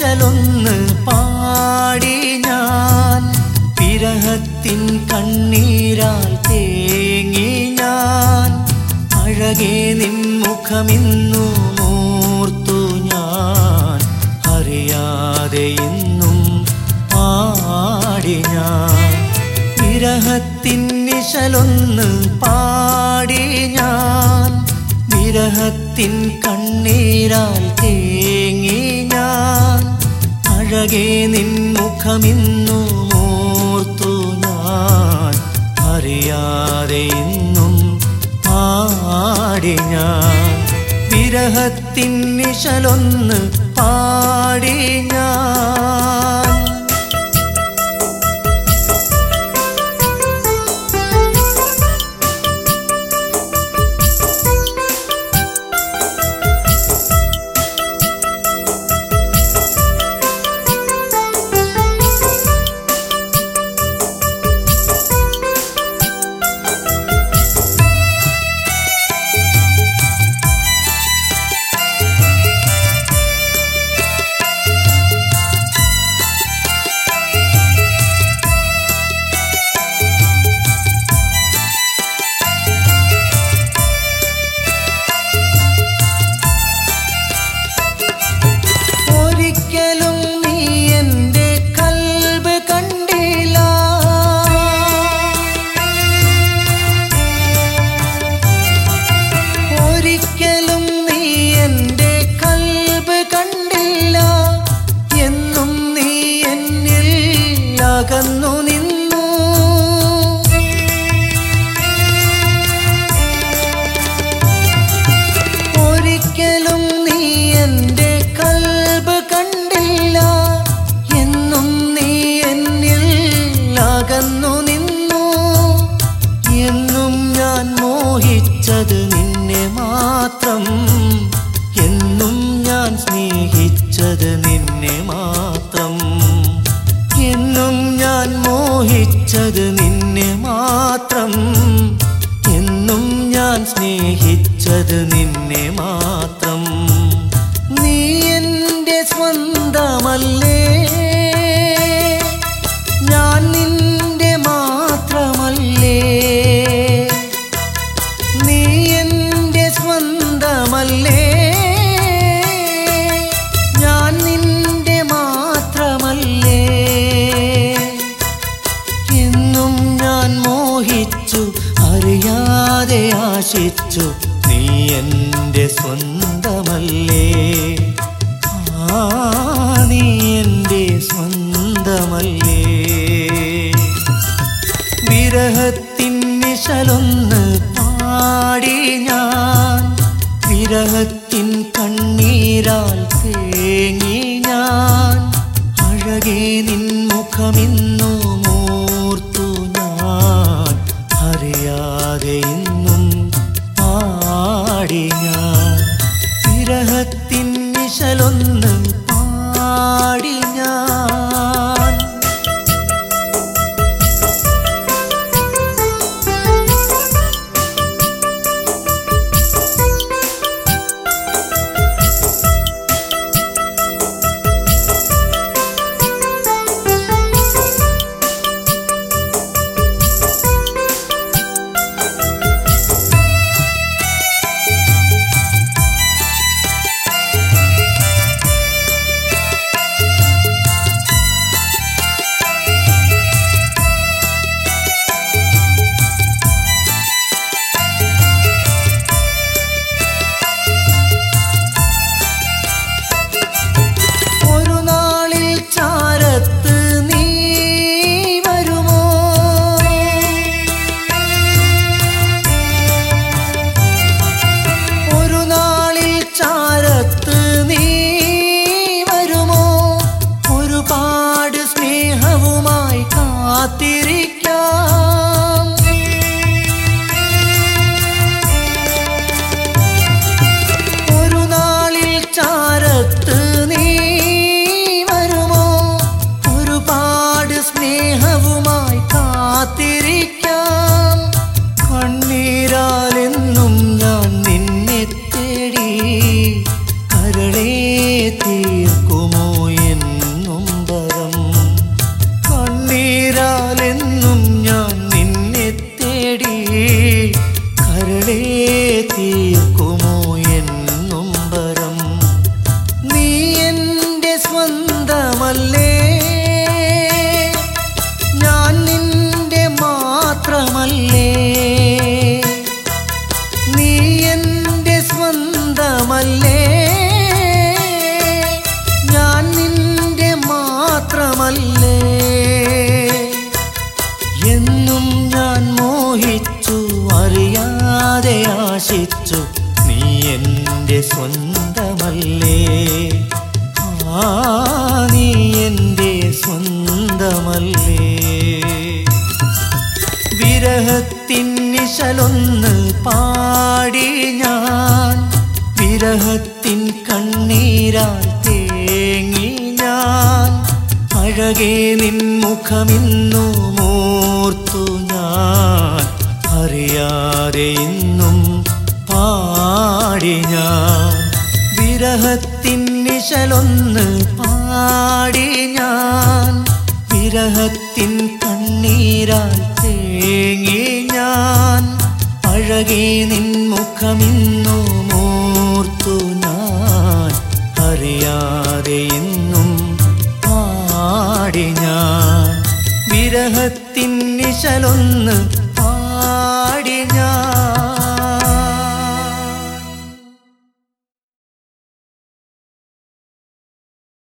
നിശലൊന്ന് പാടി ഞാൻ വിരഹത്തിൻ കണ്ണീരാൽ തേങ്ങി ഞാൻ അഴകേ നിൻ മുഖമിന്നു മൂർത്തു ഞാൻ അറിയാതെ ഇന്നും പാടി ഞാൻ വിരഹത്തിൻ നിശലൊന്ന് പാടി ഞാൻ വിരഹത്തിൻ കണ്ണീരാൽ തേങ്ങി ഞാൻ അഴകേ നിൻ മുഖമിന്നു മൂർത്തു ഞാൻ അറിയാതെ ഇന്നും പാടി ഞാൻ വിരഹത്തിൻ നിശലൊന്ന് പാടി ഞാൻ ഒരിക്കലും നീ എൻ്റെ കൽബ് കണ്ടില്ല ഒരിക്കലും നീ എൻ്റെ കൽബ് കണ്ടില്ല എന്നും നീ എന്നിൽ അകന്നു നിന്നു ഒരിക്കലും നീ എൻ്റെ കൽബ് കണ്ടില്ല എന്നും നീ എന്നിൽ അകന്നു നിന്നു എന്നും ഞാൻ മോഹിച്ചത് നിന്നെ മാത്രം എന്നും ഞാൻ സ്നേഹിച്ചത് നിന്നെ മാത്രം എന്നും ഞാൻ മോഹിച്ചത് നിന്നെ മാത്രം എന്നും ഞാൻ സ്നേഹിച്ചത് നിന്നെ മാത്രം നീ എൻ്റെ സ്വന്തമല്ലേ ഞാൻ നിന്റെ മാത്രമല്ലേ നീ എൻ്റെ സ്വന്തമല്ലേ ഞാൻ നിന്റെ മാത്രമല്ലേ എന്നും ഞാൻ മോഹിച്ചു അറിയാതെ ആശിച്ചു നീ എൻ്റെ സ്വന്തമല്ലേ ആ നീ എൻ്റെ സ്വന്തമല്ലേ വിരഹത്തിൻ നിശലൊന്ന് പാടി ഞാൻ വിരഹത്തിൻ കണ്ണീരാൽ തേങ്ങി ഞാൻ അഴകേ നിൻ മുഖമിന്നു മൂർത്തു ഞാൻ അറിയാതെ ഇന്നും പാടി ഞാൻ വിരഹത്തിൻ നിശലൊന്ന് പാടി ഞാൻ സ്വന്തമല്ലേ ഞാൻ നിന്റെ മാത്രമല്ലേ നീ എൻ്റെ സ്വന്തമല്ലേ ഞാൻ നിന്റെ മാത്രമല്ലേ എന്നും ഞാൻ മോഹിച്ചു അറിയാതെ ആശിച്ചു നീ എൻ്റെ സ്വന്തമല്ലേ ആ നീ എൻ്റെ സ്വന്തമല്ലേ വിരഹത്തിൻ നിശലൊന്ന് പാടി ഞാൻ വിരഹത്തിൻ കണ്ണീരാൽ തേങ്ങി ഞാൻ അഴകേ നിൻ മുഖമിന്നു മോർത്തു ഞാൻ അറിയാതെ ഇന്നും പാടി ഞാൻ വിരഹത്തിൻ നിശലൊന്ന് പാടി ഞാൻ വിരഹത്തിൻ കണ്ണീരാൽ തേങ്ങി ഞാൻ അഴകേ നിൻ മുഖമിന്നു മോർത്തു ഞാൻ അറിയാതെ ഇന്നും പാടി ഞാൻ വിരഹത്തിൻ നിശലൊന്ന്